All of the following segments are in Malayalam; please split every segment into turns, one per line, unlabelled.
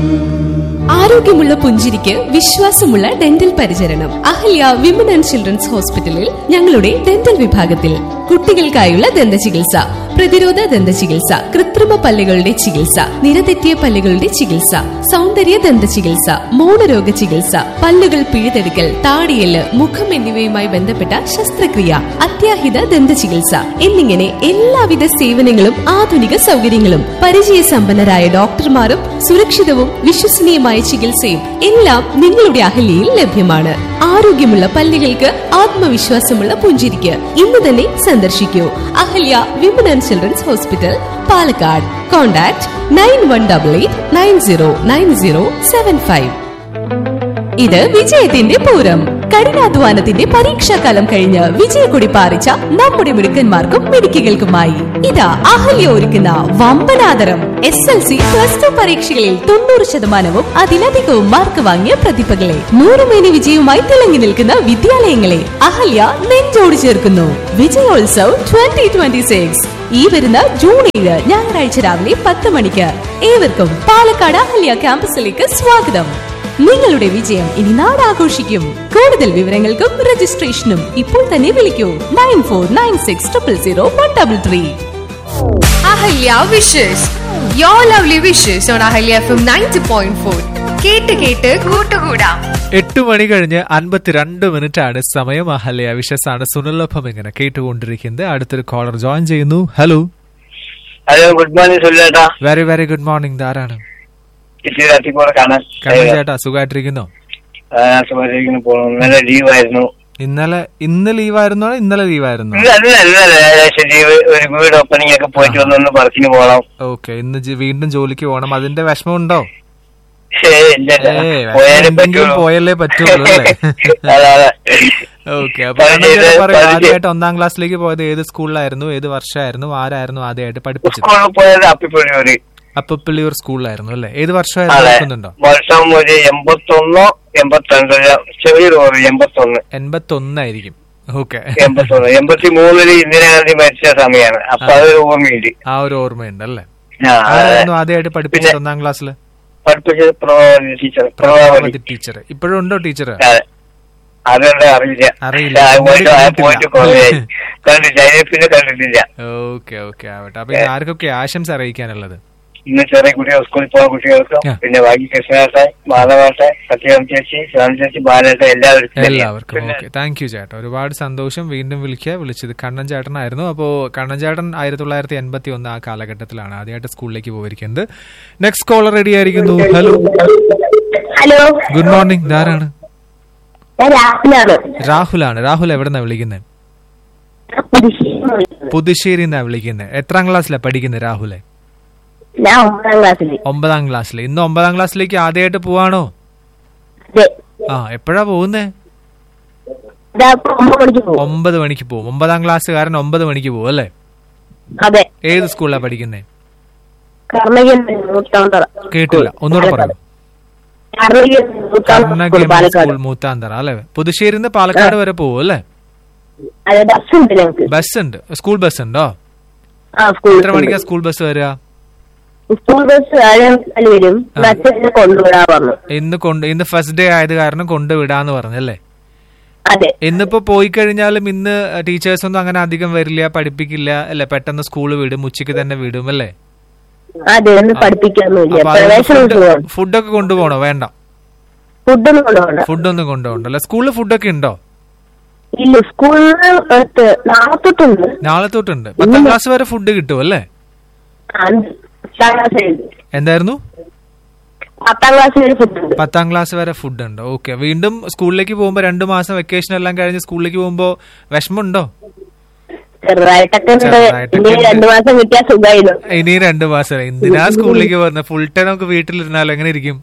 ആരോഗ്യമുള്ള പുഞ്ചിരിക്ക് വിശ്വാസമുള്ള ഡെന്റൽ പരിചരണം അഹല്യ വിമൻ ആൻഡ് ചിൽഡ്രൻസ് ഹോസ്പിറ്റലിൽ ഞങ്ങളുടെ ഡെന്റൽ വിഭാഗത്തിൽ കുട്ടികൾക്കായുള്ള ദന്ത ചികിത്സ പ്രതിരോധ ദന്ത ചികിത്സ കൃത്രിമ പല്ലുകളുടെ ചികിത്സ നിരതെറ്റിയ പല്ലുകളുടെ ചികിത്സ സൗന്ദര്യ ദന്ത ചികിത്സ മൗനരോഗ ചികിത്സ പല്ലുകൾ പിഴുതെടുക്കൽ താടിയല് മുഖം എന്നിവയുമായി ബന്ധപ്പെട്ട ശസ്ത്രക്രിയ അത്യാഹിത ദന്ത ചികിത്സ എന്നിങ്ങനെ എല്ലാവിധ സേവനങ്ങളും ആധുനിക സൗകര്യങ്ങളും പരിചയസമ്പന്നരായ ഡോക്ടർമാരും സുരക്ഷിതവും വിശ്വസനീയമായ ചികിത്സയും എല്ലാം നിങ്ങളുടെ അഹല്യയിൽ ലഭ്യമാണ് ആരോഗ്യമുള്ള പല്ലുകൾക്ക് ആത്മവിശ്വാസമുള്ള പുഞ്ചിരിക്ക് ഇന്ന് തന്നെ സന്ദർശിക്കൂ Ahalya women and children's hospital Palakkad contact nine one double eight nine zero nine zero seven five ഇത് വിജയത്തിന്റെ പൂരം കഠിനാധ്വാനത്തിന്റെ പരീക്ഷാകാലം കഴിഞ്ഞ് വിജയക്കൊടി പാറിച്ച നമ്മുടെ മിടുക്കന്മാർക്കും മിടുക്കികൾക്കുമായി ഇതാ അഹല്യ ഒരുക്കുന്ന വമ്പനാദരം S L C plus two പരീക്ഷകളിൽ തൊണ്ണൂറ് ശതമാനവും അതിലധികവും മാർക്ക് വാങ്ങിയ പ്രതിഭകളെ നൂറുമേനി വിജയവുമായി തിളങ്ങി നിൽക്കുന്ന വിദ്യാലയങ്ങളെ അഹല്യ നെഞ്ചോട് ചേർക്കുന്നു വിജയോത്സവ് ട്വന്റി ട്വന്റി സിക്സ് ഈ വരുന്ന ജൂൺ ഏഴ് ഞായറാഴ്ച രാവിലെ പത്ത് മണിക്ക് ഏവർക്കും പാലക്കാട് അഹല്യ ക്യാമ്പസിലേക്ക് സ്വാഗതം നിങ്ങളുടെ വിജയം ഇനി നാടാഘോഷിക്കും കൂടുതൽ വിവരങ്ങൾക്കും രജിസ്ട്രേഷനും ഇപ്പോൾ തന്നെ വിളിക്കൂ nine four nine six triple zero one double three
Ahalya wishes your lovely wishes on Ahalya F M ninety point four കേട്ട് കേട്ട് കൂട്ടുകൂടാം
എട്ട് മണി കഴിഞ്ഞ് അൻപത്തിരണ്ട് മിനിറ്റ് ആണ് സമയം അഹല്യ വിശസാണ് സുനിലൊപ്പം ഇങ്ങനെ കേട്ടുകൊണ്ടിരിക്കുന്നത് അടുത്തൊരു കോളർ ജോയിൻ ചെയ്യുന്നു ഹലോ
ഹലോ ഗുഡ് മോർണിംഗ് സുല്ലേട്ടാ
വെരി വെരി ഗുഡ് മോർണിംഗ് ധാരാണ്
ഇച്ചിരി തട്ടിക്കൂടെ കാണാൻ
കണ്ണൻ ചേട്ടാ സുഖമായിട്ടിരിക്കുന്നോ
സുഖമായിട്ടിരിക്കുന്നു പോണു ഇന്നലെ ലീവായിരുന്നു
ഇന്നലെ ഇന്ന് ലീവായിരുന്നോ ഇന്നലെ ലീവായിരുന്നോ
ഇല്ല അല്ല ഇന്നലെ ഏകദേശം ലീവ് ഒരു വീട് ഓപ്പണിംഗ് ഒക്കെ പോയിട്ട് വന്നൊന്ന് പറച്ചിന് പോകണം
ഓക്കെ ഇന്ന് ജി- വീണ്ടും ജോലിക്ക് പോകണം അതിന്റെ വിഷമമുണ്ടോ
ഏ ഇല്ല ഇല്ല
ഏയ്,
പോയാലേ
എന്തെങ്കിലും
പറ്റുള്ളൂ
പോയാലേ പറ്റുള്ളൂ അല്ലേ?
അതെ അതെ
ഓക്കെ അപ്പൊ കണ്ണൻ ചേട്ടാ പറയൂ ആദ്യമായിട്ട് ഒന്നാം ക്ലാസ്സിലേക്ക് പോയത് ഏത് സ്കൂളിലായിരുന്നു ഏത് വർഷമായിരുന്നു ആരായിരുന്നു ആദ്യമായിട്ട് പഠിപ്പിച്ചത്
സ്കൂളിൽ പോയത് അപ്പിപ്പൊഴിയൂര്
അപ്പപ്പള്ളിയൂർ സ്കൂളിലായിരുന്നു അല്ലേ ഏത് വർഷമായിരുന്നു
അതെ
ഓർക്കുന്നുണ്ടോ
വർഷം ഒരു എൺപത്തൊന്നോ എൺപത്തിരണ്ടോ ചെറിയൊരു ഓർമ്മ എൺപത്തൊന്ന്
എൺപത്തൊന്നായിരിക്കും ഓക്കെ
എൺപത്തൊന്ന് എൺപത്തി മൂന്നില് ഇന്ദിരാഗാന്ധി മരിച്ച സമയമാണ് അപ്പൊ അതൊരു ഓർമ്മയുണ്ട്
ആ ഒരു ഓർമ്മയുണ്ട് അല്ലേ
ആ, അതെ.
ആരായിരുന്നു ആദ്യമായിട്ട് പഠിപ്പിച്ചത്
പിന്നെ-
ഒന്നാം ക്ലാസ്സിൽ
പഠിപ്പിച്ചത് പ്രഭാവതി ടീച്ചർ പ്രഭാവതി
ടീച്ചർ ഇപ്പോഴും ഉണ്ടോ ടീച്ചർ
അതെ അതുകൊണ്ട് അറിയില്ല
അറിയില്ല.
ആ, പോയിട്ട് ആ,
കണ്ടിട്ടില്ല.
പോയിട്ട് കുറേയായി കണ്ടില്ല അതിനെ പിന്നെ കണ്ടിട്ടില്ല
ഓക്കെ ഓക്കെ ആവട്ടെ അപ്പൊ ഇന്ന് ആർക്കൊക്കെ ആശംസ അറിയിക്കാനുള്ളത്
ഇന്ന് ചെറിയ കുട്ടികൾ സ്കൂളിൽ പോകുന്ന കുട്ടികൾക്കും
ആ.
പിന്നെ ബാക്കി കൃഷ്ണേട്ടെ മാധവേട്ടെ സത്യം ചേച്ചി ശ്യാം ചേച്ചി ബാലേട്ടെ എല്ലാവർക്കും
എല്ലാവർക്കും
പിന്നെ
ഓക്കെ താങ്ക് യു ചേട്ടാ ഒരുപാട് സന്തോഷം വീണ്ടും വിളിക്കുക വിളിച്ചത് കണ്ണൻ ചേട്ടനായിരുന്നു അപ്പോ കണ്ണൻ ചേട്ടൻ ആയിരത്തി തൊള്ളായിരത്തി എൺപത്തി ഒന്ന് ആ കാലഘട്ടത്തിലാണ് ആദ്യമായിട്ട് സ്കൂളിലേക്ക് പോയിരിക്കുന്നത് നെക്സ്റ്റ് കോളർ റെഡി ആയിരിക്കുന്നു ഹലോ
ഹലോ
ഗുഡ് മോർണിംഗ് ധാരാണ്
ഞാൻ രാഹുലാണ്
രാഹുലാണ് രാഹുൽ എവിടെന്നാ വിളിക്കുന്നത് പുതുശ്ശേരി എന്നാ വിളിക്കുന്നത് എത്രാം ക്ലാസ്സിലാ പഠിക്കുന്നത് രാഹുലെ
ഞാൻ ഒമ്പതാം ക്ലാസ്സിൽ
ഒമ്പതാം ക്ലാസ്സിൽ ഇന്ന് ഒമ്പതാം ക്ലാസ്സിലേക്ക് ആദ്യമായിട്ട് പോവാണോ
അതെ
ആ എപ്പോഴാ പോകുന്നേ
ഇതാ ഇപ്പൊ ഒമ്പത് മണിക്ക് പോകും
ഒമ്പത് മണിക്ക് പോകും ഒമ്പതാം ക്ലാസ്സുകാരൻ ഒമ്പത് മണിക്ക് പോകും അല്ലേ
അതെ
ഏത് സ്കൂളിലാ പഠിക്കുന്നേ
കർണകൻ മൂത്താന്തറ
കേട്ടില്ല ഒന്നുകൂടെ പറയൂ
കർണകൻ മൂത്താന്തറ
കർണകി
സ്കൂൾ, പാലക്കാട്
സ്കൂൾ മൂത്താന്തറ അല്ലെ പുതുശ്ശേരിന്ന് പാലക്കാട് വരെ പോകും അല്ലേ
അതെ ബസ് ഉണ്ട് ഞങ്ങൾക്ക്
ബസ് ഉണ്ട് സ്കൂൾ ബസ് ഉണ്ടോ
ആ സ്കൂൾ
എത്ര മണിക്കാ സ്കൂൾ ബസ് വരിക
സ്കൂൾ ബസ് ഏഴേമുക്കാൽ വരും ബസ്സിനെ കൊണ്ടുവിടാൻ പറഞ്ഞു
ഇന്ന് കൊണ്ട് ഇന്ന് ഫസ്റ്റ് ഡേ ആയത് കാരണം കൊണ്ടുവിടാന്ന് പറഞ്ഞല്ലേ
അതെ
ഇന്നിപ്പോ പോയി കഴിഞ്ഞാലും ഇന്ന് ടീച്ചേഴ്സ് ഒന്നും അങ്ങനെ അധികം വരില്ല പഠിപ്പിക്കില്ല അല്ലെ പെട്ടെന്ന് സ്കൂൾ വിടും ഉച്ചയ്ക്ക് തന്നെ വിടും അല്ലേ
അതെ ഒന്ന് പഠിപ്പിക്കാനൊന്നുമില്ല
അപ്പൊ അതുകൊണ്ട്
പ്രവേശനം
ഫുഡ് ഫുഡൊക്കെ കൊണ്ടുപോകണോ വേണ്ട
ഫുഡൊന്നും കൊണ്ടുപോകണ്ട
ഫുഡൊന്നും കൊണ്ടുപോകണ്ടല്ലോ സ്കൂളിൽ ഫുഡൊക്കെ ഉണ്ടോ
ഇല്ല സ്കൂളിൽ നാളെ തൊട്ടുണ്ട്
നാളെ തൊട്ടുണ്ട് പത്താം ക്ലാസ് വരെ ഫുഡ് കിട്ടും അല്ലേ
ആ, പത്താം ക്ലാസ് വരെ
എന്തായിരുന്നു
പത്താം ക്ലാസ് വരെ ഫുഡ് ഉണ്ട്
പത്താം ക്ലാസ് വരെ ഫുഡ് ഉണ്ട് ഓക്കെ വീണ്ടും സ്കൂളിലേക്ക് പോകുമ്പോ രണ്ടു മാസം വെക്കേഷൻ എല്ലാം കഴിഞ്ഞ് സ്കൂളിലേക്ക് പോകുമ്പോ വിഷമമുണ്ടോ
ചെറുതായിട്ടൊക്കെ ഉണ്ട്
ചെറുതായിട്ടൊക്കെ
ഇനി
ഉണ്ട്.
രണ്ടു മാസം കിട്ടിയാ സുഖമായിരുന്നു
ഇനി രണ്ടു മാസം എന്തിനാ സ്കൂളിലേക്ക് പോകുന്നത് ഫുൾ ടൈം നമുക്ക് വീട്ടിലിരുന്നാലോ എങ്ങനെ ഇരിക്കും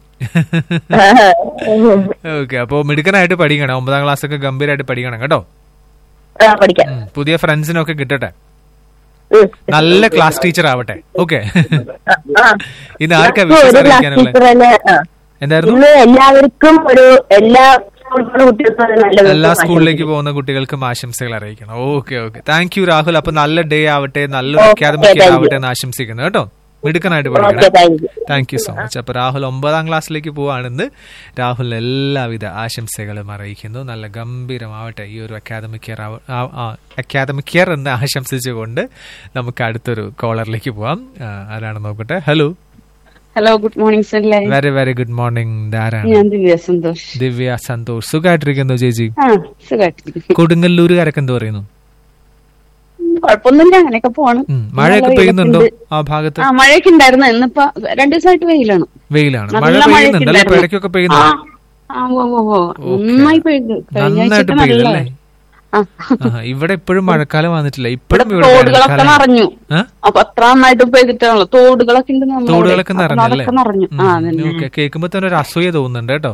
ഓക്കെ അപ്പൊ മിടുക്കനായിട്ട് പഠിക്കണം ഒമ്പതാം ക്ലാസ് ഒക്കെ ഗംഭീരമായിട്ട് പഠിക്കണം കേട്ടോ
ആ പഠിക്കാം
ഉം, പുതിയ ഫ്രണ്ട്സിനൊക്കെ കിട്ടട്ടെ
ഉം.
നല്ല ക്ലാസ് ടീച്ചർ ആവട്ടെ ഓക്കെ
ആ, ആ.
ഇന്ന് ആർക്കാ
ഇപ്പൊ
വിശ്വസ്
ഒരു ക്ലാസ്
അറിയിക്കാനുള്ളത്
ടീച്ചർ തന്നെ ആ.
എന്തായിരുന്നു
ഇന്ന് എല്ലാവർക്കും ഒരു എല്ലാ സ്കൂളിലുള്ള കുട്ടികൾക്കും ഒരു നല്ല
എല്ലാ
ദിവസം
സ്കൂളിലേക്ക്
ആശംസിക്കുന്നു.
പോകുന്ന കുട്ടികൾക്കും ആശംസകൾ അറിയിക്കണം okay okay thank you Rahul അപ്പൊ നല്ല ഡേ ആവട്ടെ നല്ലൊരു
Okay,
അക്കാദമിക്
thank you.
ആവട്ടെ എന്ന് ആശംസിക്കുന്നു കേട്ടോ മിടുക്കനായിട്ട്
ഓക്കെ
പഠിക്കണം
thank you
thank you so much അപ്പൊ രാഹുൽ ഒമ്പതാം ക്ലാസ്സിലേക്ക് പോവാണെന്ന് രാഹുലിന് എല്ലാവിധ ആശംസകളും അറിയിക്കുന്നു നല്ല ഗംഭീരമാവട്ടെ ഈ ഒരു അക്കാദമിക് ഇയർ അക്കാദമിക് ഇയർ എന്ന് ആശംസിച്ചുകൊണ്ട് നമുക്ക് അടുത്തൊരു കോളറിലേക്ക് പോവാം ആ, ആരാണ് നോക്കട്ടെ hello
hello good morning sir
very very good morning ധാരാണ്
ഞാൻ ദിവ്യ സന്തോഷ്
ദിവ്യ സന്തോഷ് സുഖമായിട്ടിരിക്കുന്നു ചേച്ചി
ആ സുഖമായിട്ടിരിക്കുന്നു
കൊടുങ്ങല്ലൂരുകാരൊക്കെ എന്ത് പറയുന്നു
കുഴപ്പമൊന്നുമില്ല അങ്ങനെയൊക്കെ പോണ്
ഉം, മഴയൊക്കെ
നല്ല
പെയ്യുന്നുണ്ടോ
വെയിലൊക്കെ
ആ ഭാഗത്ത്
ഉണ്ട്. ആ മഴയൊക്കെ ഉണ്ടായിരുന്നു ഇന്നിപ്പോ രണ്ടു ദിവസമായിട്ട് വെയിലാണ്
വെയിലാണ് മഴ
നല്ല മഴയൊക്കെ
പെയ്യുന്നുണ്ടല്ലോ ഇപ്പൊ
ഉണ്ടായിരുന്നു.
ഇടയ്ക്കൊക്കെ
ആ
പെയ്യുന്നു
ആ, ഓ, ഓ, ഓ. നന്നായി പെയ്തു കഴിഞ്ഞ
നന്നായിട്ട്
ആഴ്ചയൊക്കെ നല്ല
പെയ്തല്ലേ
ആ.
ആഹാ, ഇവിടെ ഇപ്പോഴും മഴക്കാലം വന്നിട്ടില്ല
ഇവിടെ
ഇപ്പോഴും ഇവിടെ
തോടുകളൊക്കെ
വേനൽക്കാലം.
നിറഞ്ഞു
ആ?
അപ്പൊ അത്ര നന്നായിട്ട് പെയ്തിട്ടാണല്ലോ തോടുകളൊക്കെ ഉണ്ട് നമ്മുടെ ഇവിടെ.
തോടുകളൊക്കെ
അപ്പൊ
നിറഞ്ഞല്ലേ
അതൊക്കെ നിറഞ്ഞു ആ അതന്നെ
ഓക്കെ കേൾക്കുമ്പോ തന്നെ ഒരു അസൂയ തോന്നുന്നുണ്ട് കേട്ടോ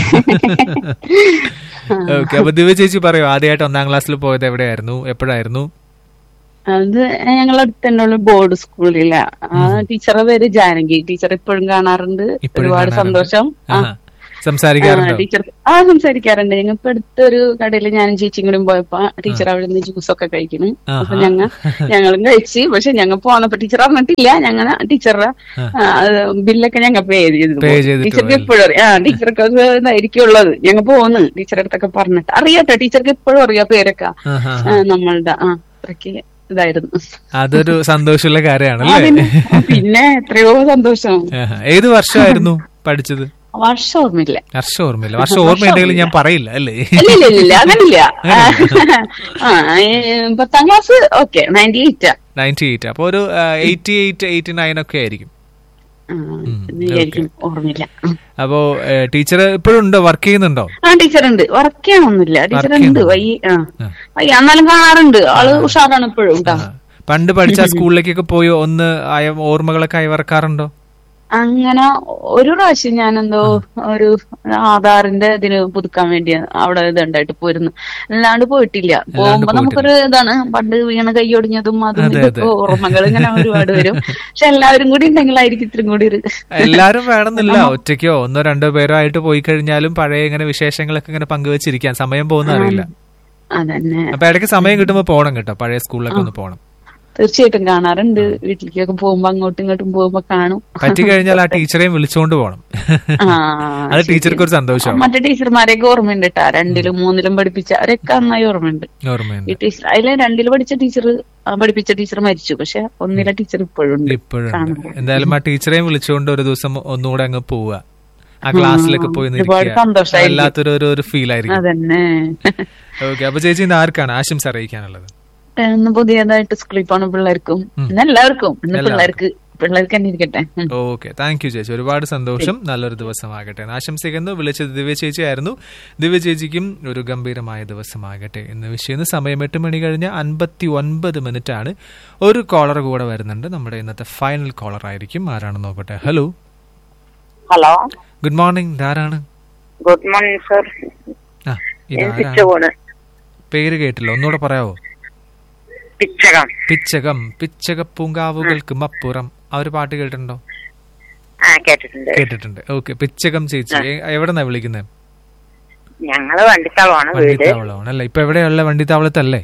ഓക്കെ അപ്പൊ ദിവ്യ ചേച്ചി പറയൂ ആദ്യമായിട്ട് ഒന്നാം ക്ലാസ്സിൽ പോയത് എവിടെയായിരുന്നു എപ്പോഴായിരുന്നു
അത് ഞങ്ങളെ അടുത്ത് തന്നെ ഉള്ള ബോർഡ് സ്കൂളില ആ ടീച്ചറെ പേര് ജാനകി ടീച്ചർ ഇപ്പോഴും കാണാറുണ്ട്
ഇപ്പോഴും
ഒരുപാട്
കാണാറുണ്ട്.
സന്തോഷം ആ.
ആഹാ. സംസാരിക്കാറുണ്ടോ
ആ, ടീച്ചർ ആ സംസാരിക്കാറുണ്ട് ഞങ്ങൾ ഇപ്പൊ അടുത്തൊരു കടയിൽ ഞാനും ചേച്ചിയും കൂടി പോയപ്പോ ടീച്ചർ അവിടെ നിന്ന് ജ്യൂസ് ഒക്കെ കഴിക്കുന്നു അപ്പൊ
ആഹാ.
ഞങ്ങൾ ഞങ്ങളും കഴിച്ച് പക്ഷെ ഞങ്ങൾ പോന്നപ്പോ ടീച്ചർ അറിഞ്ഞിട്ടില്ല ഞങ്ങൾ ടീച്ചറുടെ ബില്ലൊക്കെ ഞങ്ങൾ പേ ചെയ്തു
Pay ചെയ്തിട്ട്
ടീച്ചർക്ക്
പോയി.
എപ്പോഴും അറിയാം ആ ടീച്ചർക്ക് അത് ഇതായിരിക്കും ഉള്ളത് ഞങ്ങൾ പോന്ന് ടീച്ചറെ അടുത്തൊക്കെ പറഞ്ഞിട്ട് അറിയാട്ടോ ടീച്ചർക്ക് എപ്പോഴും അറിയാം പേരൊക്കെ
ആഹാ.
ആ, നമ്മളുടെ ആ അത്രയ്ക്ക് ഇതായിരുന്നു
അതൊരു സന്തോഷമുള്ള കാര്യമാണല്ലേ
അതിന് പിന്നെ എത്രയോ സന്തോഷം
ആഹാ. ഏത് വർഷമായിരുന്നു പഠിച്ചത്
വർഷം ഓർമ്മയില്ല
വർഷം ഓർമ്മയില്ല വർഷം ഓർമ്മയുണ്ടെങ്കിലും ഞാൻ പറയില്ല അല്ലേ
ഇല്ല ഇല്ല ഇല്ല അങ്ങനില്ല ആ ഏ, പത്താം class okay ninety eight
ninety eight അപ്പൊ ഒരു എയ്റ്റി എയ്റ്റ് എയ്റ്റി നയൻ ഒക്കെ ആയിരിക്കും
വിചാരിക്കും ഓർമ്മയില്ല ഉം.
അപ്പോ ടീച്ചർ ഇപ്പോഴും ഉണ്ടോ വർക്ക് ചെയ്യുന്നുണ്ടോ
ആ ടീച്ചർ ഉണ്ട് വർക്ക് ചെയ്യാനൊന്നുമില്ല ടീച്ചർ
Work
ഉണ്ട്
ചെയ്യുന്നുണ്ടോ?
വൈ ആ
ആ.
വൈ എന്നാലും കാണാറുണ്ട് ആള് ഉഷാറാണ് ഇപ്പോഴും കേട്ടോ
ആ. പണ്ട് പഠിച്ച ആ സ്കൂളിലേക്കൊക്കെ പോയി ഒന്ന് അയ ഓർമ്മകളൊക്കെ അയവർക്കാറുണ്ടോ
അങ്ങനെ ഒരു പ്രാവശ്യം ഞാൻ എന്തോ ഒരു ആധാറിന്റെ ഇതിന് പുതുക്കാൻ വേണ്ടി അവിടെ ഇതുണ്ടായിട്ട് പോയിരുന്നു അല്ലാണ്ട് പോയിട്ടില്ല പോകുമ്പോ നമുക്കൊരു ഇതാണ് പണ്ട് വീണ കൈയൊടിഞ്ഞതും അതും
അതെ,
ഇതൊക്കെ ഓർമ്മകൾ ഇങ്ങനെ ഒരുപാട് വരും പക്ഷെ എല്ലാവരും കൂടി ഉണ്ടെങ്കിലായിരിക്കും ഇത്രയും കൂടി ഒരു
എല്ലാരും വേണമെന്നില്ല ഒറ്റയ്ക്കോ ഒന്നോ രണ്ടോ പേരോ ആയിട്ട് പോയി കഴിഞ്ഞാലും പഴയ ഇങ്ങനെ വിശേഷങ്ങളൊക്കെ ഇങ്ങനെ പങ്കുവെച്ചിരിക്കാൻ സമയം പോകുന്ന അറിയില്ല
അതന്നെ
അപ്പൊ ഇടയ്ക്ക് സമയം കിട്ടുമ്പോ പോണം കേട്ടോ പഴയ സ്കൂളിലൊക്കെ ഒന്ന് പോണം
തീർച്ചയായിട്ടും കാണാറുണ്ട് വീട്ടിലേക്കൊക്കെ പോകുമ്പോ അങ്ങോട്ടും ഇങ്ങോട്ടും പോകുമ്പോ കാണും
പറ്റി കഴിഞ്ഞാൽ ആ ടീച്ചറെയും വിളിച്ചുകൊണ്ട് പോണം
ആ,
അത് ടീച്ചർക്ക് ഒരു സന്തോഷമാണ്
മറ്റേ ടീച്ചർമാരെയൊക്കെ ഓർമ്മയുണ്ട് കേട്ടാ രണ്ടിലും മൂന്നിലും പഠിപ്പിച്ച അവരൊക്കെ നന്നായി ഓർമ്മയുണ്ട്
ഓർമ്മയുണ്ട്
ഈ ടീച്ചർ അതിലെ രണ്ടില് പഠിച്ച ടീച്ചർ പഠിപ്പിച്ച ടീച്ചർ മരിച്ചു പക്ഷെ ഒന്നിലെ ടീച്ചർ ഇപ്പോഴും ഉണ്ട്
ഇപ്പോഴും
കാണുമ്പോ.
എന്തായാലും ആ ടീച്ചറെയും വിളിച്ചുകൊണ്ട് ഒരു ദിവസം ഒന്നുകൂടെ അങ്ങ് പോവുക ആ ക്ലാസ്സിലൊക്കെ പോയി ഒന്ന്
ഒരുപാട്
ഇരിക്കുക.
സന്തോഷായിരിക്കും.
വല്ലാത്തൊരു ഒരു ഒരു ഫീൽ ആയിരിക്കും
അതന്നെ
ഓക്കെ അപ്പൊ ചേച്ചി ഇന്ന് ആർക്കാണ് ആശംസ അറിയിക്കാനുള്ളത്
ഇന്ന് പുതിയതായിട്ട് സ്കൂളിൽ പോണ പിള്ളേർക്കും ഇന്ന് എല്ലാവർക്കും ഇന്ന് പിള്ളേർക്ക് പിള്ളേർക്ക് തന്നെ ഇരിക്കട്ടെ ഉം.
ഓക്കെ താങ്ക് യു ചേച്ചി ഒരുപാട് സന്തോഷം നല്ലൊരു ദിവസമാകട്ടെ എന്ന് ആശംസിക്കുന്നു വിളിച്ചത് ദിവ്യ ചേച്ചി ആയിരുന്നു ദിവ്യ ചേച്ചിക്കും ഒരു ഗംഭീരമായ ദിവസമാകട്ടെ എന്ന് വിഷയം സമയം എട്ട് മണി കഴിഞ്ഞ് അൻപത്തി ഒൻപത് മിനിറ്റ് ആണ് ഒരു കോളർ കൂടെ വരുന്നുണ്ട് നമ്മുടെ ഇന്നത്തെ ഫൈനൽ കോളർ ആയിരിക്കും ആരാണ് നോക്കട്ടെ ഹലോ
ഹലോ
ഗുഡ് മോർണിംഗ് ആരാണ്
ഗുഡ് മോർണിംഗ് സർ
ആ ഇതാരാണ്
പിച്ചകോണ്
പേര് കേട്ടില്ല ഒന്നുകൂടെ പറയാവോ
പിച്ചകം
പിച്ചകം പിച്ചക പൂങ്കാവുകൾക്ക് മപ്പുറം ആ ഒരു പാട്ട് കേട്ടിട്ടുണ്ടോ
ആ കേട്ടിട്ടുണ്ട്
കേട്ടിട്ടുണ്ട് ഓക്കെ പിച്ചകം ചേച്ചി എവിടെ നിന്നാ വിളിക്കുന്നത്
ഞങ്ങള് വണ്ടിത്താവളമാണ് വീട്
വണ്ടിത്താവളമാണ് അല്ലേ ഇപ്പൊ എവിടെയുള്ള വണ്ടിത്താവളത്തല്ലേ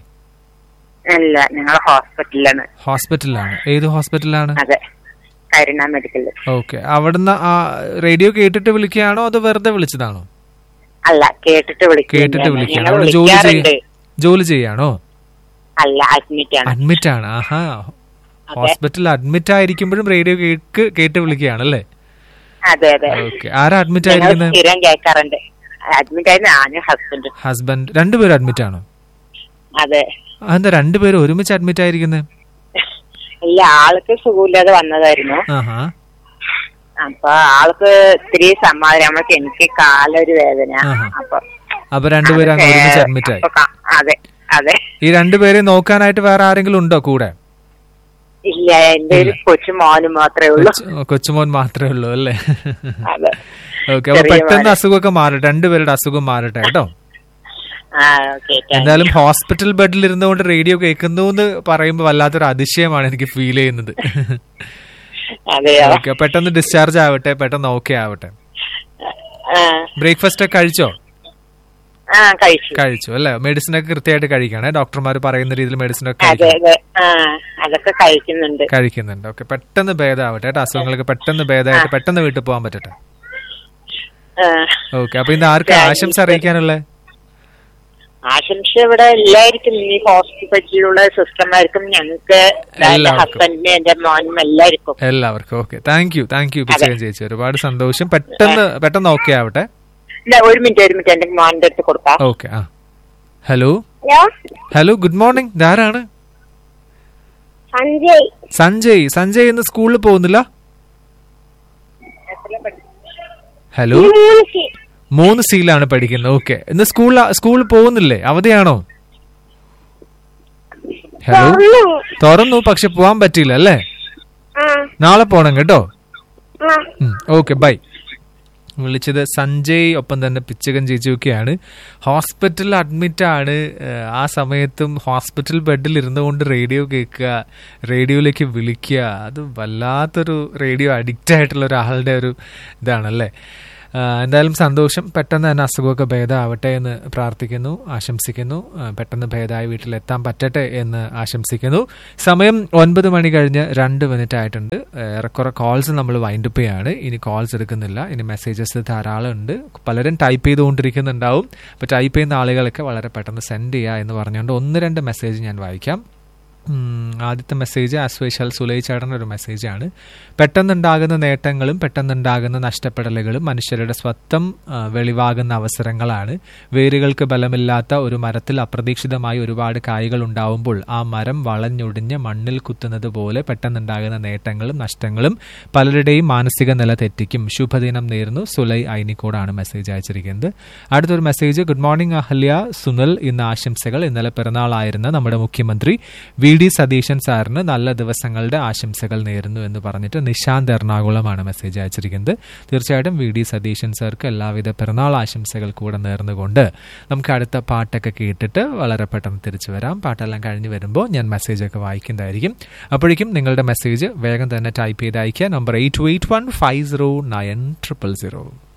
അല്ല ഞങ്ങള് ഹോസ്പിറ്റലിലാണ്
ഹോസ്പിറ്റലിലാണ് ഏത് ഹോസ്പിറ്റലിലാണ്
അതെ കരുണ മെഡിക്കല്
ഓക്കെ അവിടുന്ന് ആ റേഡിയോ കേട്ടിട്ട് വിളിക്കുകയാണോ അതോ വെറുതെ വിളിച്ചതാണോ
അല്ല കേട്ടിട്ട് വിളിക്കും
കേട്ടിട്ട് വിളിക്കുകയാണോ
ഞങ്ങൾ
അവിടെ ജോലി
വിളിക്കാറുണ്ട്
ചെയ്യ ജോലി ചെയ്യാണോ
അല്ല അഡ്മിറ്റ് ആണ്
അഡ്മിറ്റ് ആണ് ആഹാ ഹോസ്പിറ്റലിൽ അഡ്മിറ്റ് ആയിരിക്കുമ്പോഴും റേഡിയോ കേക്ക് കേട്ട് വിളിക്കുകയാണല്ലേ
അതെ അതെ
ഓക്കെ ആരാ അഡ്മിറ്റ്
ഞങ്ങൾ
ആയിരിക്കുന്നത്
സ്ഥിരം കേൾക്കാറുണ്ട് അഡ്മിറ്റ് ആയിരുന്നു ഞാനും ഹസ്ബൻഡ്
ഹസ്ബൻഡ് രണ്ടുപേരും അഡ്മിറ്റ് ആണോ
അതെ
അതെന്താ രണ്ടുപേരും ഒരുമിച്ച് അഡ്മിറ്റ് ആയിരിക്കുന്നത്
ഇല്ല ആൾക്ക് സുഖമില്ലാതെ വന്നതായിരുന്നു
ആഹാ
അപ്പൊ ആൾക്ക് ഇത്തിരി സമാധാനം നമ്മൾക്ക് എനിക്ക് കാലൊരു വേദന
ആഹാ.
അപ്പൊ
അപ്പൊ രണ്ടുപേരും അങ്ങ് ഒരുമിച്ച് അഡ്മിറ്റ് ആയി
അപ്പൊ ക- അതെ അതെ
ഈ രണ്ടുപേരെ നോക്കാനായിട്ട് വേറെ ആരെങ്കിലും ഉണ്ടോ കൂടെ
ഇല്ല എന്റെ ഒരു കൊച്ചു മോനും മാത്രമേ ഉള്ളൂ
കൊച്ചു- കൊച്ചുമോൻ മാത്രമേ ഉള്ളൂ അല്ലേ
അതെ
ഓക്കെ അപ്പൊ
ചെറിയ
പെട്ടെന്ന്
മോനെ.
അസുഖമൊക്കെ മാറട്ടെ രണ്ടുപേരുടെ അസുഖം മാറട്ടെ കേട്ടോ
ആ ഓക്കെ
എന്തായാലും ഹോസ്പിറ്റൽ ബെഡിൽ ഇരുന്നുകൊണ്ട് റേഡിയോ കേൾക്കുന്നു എന്ന് പറയുമ്പോൾ വല്ലാത്തൊരു അതിശയമാണ് എനിക്ക് ഫീൽ ചെയ്യുന്നത്
അതെയോ
ഓക്കെ പെട്ടെന്ന് ഡിസ്ചാർജ് ആവട്ടെ പെട്ടെന്ന് ഓക്കെ ആവട്ടെ
ആ,
ബ്രേക്ക്ഫാസ്റ്റ് ഒക്കെ കഴിച്ചോ
ആ കഴിച്ചു
കഴിച്ചു അല്ലേ മെഡിസിൻ ഒക്കെ കൃത്യമായിട്ട് കഴിക്കണേ ഡോക്ടർമാർ പറയുന്ന രീതിയിൽ മെഡിസിൻ ഒക്കെ
അതെ
കഴിക്കണം
അതെ ആ അതൊക്കെ കഴിക്കുന്നുണ്ട്
കഴിക്കുന്നുണ്ട് ഓക്കെ പെട്ടെന്ന് ഭേദമാവട്ടെ കേട്ടോ അസുഖങ്ങൾക്ക് പെട്ടെന്ന് ഭേദമായിട്ട് പെട്ടെന്ന് വീട്ടിൽ പോകാൻ പറ്റട്ടെ
ആ.
ഓക്കെ അപ്പൊ ഇന്ന് ആർക്ക് ആശംസ അറിയിക്കാനുള്ളത്
ആശംസ ഇവിടെ എല്ലാവർക്കും ഈ ഹോസ്പിറ്റലിലുള്ള സിസ്റ്റർമാർക്കും ഞങ്ങൾക്ക് എന്റെ
എല്ലാവർക്കും.
ഹസ്ബൻഡിനും എന്റെ മോനും എല്ലാവർക്കും
എല്ലാവർക്കും okay thank you thank you പിച്ചകൻ ചേച്ചി ഒരുപാട് സന്തോഷം പെട്ടെന്ന് പെട്ടെന്ന് ഓക്കെ ആവട്ടെ
ഇല്ല, ഒരു മിനിറ്റ് ഒരു മിനിറ്റ് എന്റെ മോന്റെ അടുത്ത് കൊടുക്കാം
ഓക്കെ ആ hello
hello
hello good morning ധാരാണ്
സഞ്ജയ്
സഞ്ജയ് സഞ്ജയ് ഇന്ന് സ്കൂളിൽ പോകുന്നില്ല ഹലോ മൂന്ന് സീലാണ് പഠിക്കുന്നത് ഓക്കെ ഇന്ന് സ്കൂളിൽ സ്കൂളിൽ പോകുന്നില്ലേ അവധിയാണോ ഹലോ തുറന്നു പക്ഷെ പോവാൻ പറ്റിയില്ല അല്ലേ നാളെ പോണം കേട്ടോ ഓക്കെ ബൈ വിളിച്ചത് സഞ്ജയ് ഒപ്പം തന്നെ പിച്ചകൻ ചേച്ചിയൊക്കെയാണ് ഹോസ്പിറ്റലിൽ അഡ്മിറ്റ് ആണ് ഏഹ് ആ സമയത്തും ഹോസ്പിറ്റൽ ബെഡിൽ ഇരുന്നുകൊണ്ട് റേഡിയോ കേൾക്കുക റേഡിയോയിലേക്ക് വിളിക്കുക അത് വല്ലാത്തൊരു റേഡിയോ അഡിക്റ്റ് ആയിട്ടുള്ള ഒരാളുടെ ഒരു ഇതാണല്ലേ ആഹ് എന്തായാലും സന്തോഷം പെട്ടെന്ന് തന്നെ അസുഖമൊക്കെ ഭേദമാവട്ടെ എന്ന് പ്രാർത്ഥിക്കുന്നു ആശംസിക്കുന്നു ആഹ് പെട്ടെന്ന് ഭേദമായി വീട്ടിലെത്താൻ പറ്റട്ടെ എന്ന് ആശംസിക്കുന്നു സമയം ഒൻപത് മണി കഴിഞ്ഞ് രണ്ട് മിനിറ്റ് ആയിട്ടുണ്ട് ഏറെക്കുറെ കോൾസ് നമ്മൾ വൈൻഡപ്പ് ചെയ്യാണ് ഇനി കോൾസ് എടുക്കുന്നില്ല ഇനി മെസ്സേജസ് ധാരാളം ഉണ്ട് പലരും ടൈപ്പ് ചെയ്തുകൊണ്ടിരിക്കുന്നുണ്ടാവും അപ്പോൾ ടൈപ്പ് ചെയ്യുന്ന ആളുകളൊക്കെ വളരെ പെട്ടെന്ന് സെൻഡ് ചെയ്യുക എന്ന് പറഞ്ഞുകൊണ്ട് ഒന്ന് രണ്ട് മെസ്സേജ് ഞാൻ വായിക്കാം ഉം, ആദ്യത്തെ മെസ്സേജ് ആസ്വേശാൽ സുലൈ ചേട്ടൻ ഒരു മെസ്സേജാണ് പെട്ടെന്നുണ്ടാകുന്ന നേട്ടങ്ങളും പെട്ടെന്നുണ്ടാകുന്ന നഷ്ടപ്പെടലുകളും മനുഷ്യരുടെ സ്വത്തം ആ, വെളിവാകുന്ന അവസരങ്ങളാണ് വേരുകൾക്ക് ബലമില്ലാത്ത ഒരു മരത്തിൽ അപ്രതീക്ഷിതമായി ഒരുപാട് കായ്കൾ ഉണ്ടാവുമ്പോൾ ആ മരം വളഞ്ഞൊടിഞ്ഞ് മണ്ണിൽ കുത്തുന്നത് പോലെ പെട്ടെന്നുണ്ടാകുന്ന നേട്ടങ്ങളും നഷ്ടങ്ങളും പലരുടെയും മാനസിക നില തെറ്റിക്കും ശുഭദിനം നേർന്നു സുലൈ ഐനിക്കോടാണ് മെസ്സേജ് അയച്ചിരിക്കുന്നത് അടുത്തൊരു message good morning Ahalya Sunil ഇന്ന് ആശംസകൾ ഇന്നലെ പിറന്നാളായിരുന്ന നമ്മുടെ മുഖ്യമന്ത്രി വി ഡി സതീശൻ സാറിന് നല്ല ദിവസങ്ങളുടെ ആശംസകൾ നേരുന്നു എന്ന് പറഞ്ഞിട്ട് നിശാന്ത് എറണാകുളമാണ് മെസ്സേജ് അയച്ചിരിക്കുന്നത് തീർച്ചയായിട്ടും വി ഡി സതീശൻ സാർക്ക് എല്ലാവിധ പിറന്നാൾ ആശംസകൾ കൂടെ നേർന്നുകൊണ്ട് നമുക്ക് അടുത്ത പാട്ടൊക്കെ കേട്ടിട്ട് വളരെ പെട്ടെന്ന് തിരിച്ചു വരാം പാട്ടെല്ലാം കഴിഞ്ഞ് വരുമ്പോൾ ഞാൻ മെസ്സേജൊക്കെ വായിക്കുന്നതായിരിക്കും അപ്പോഴേക്കും നിങ്ങളുടെ മെസ്സേജ് വേഗം തന്നെ ടൈപ്പ് ചെയ്ത് അയക്കുക number eight eight one five zero nine triple zero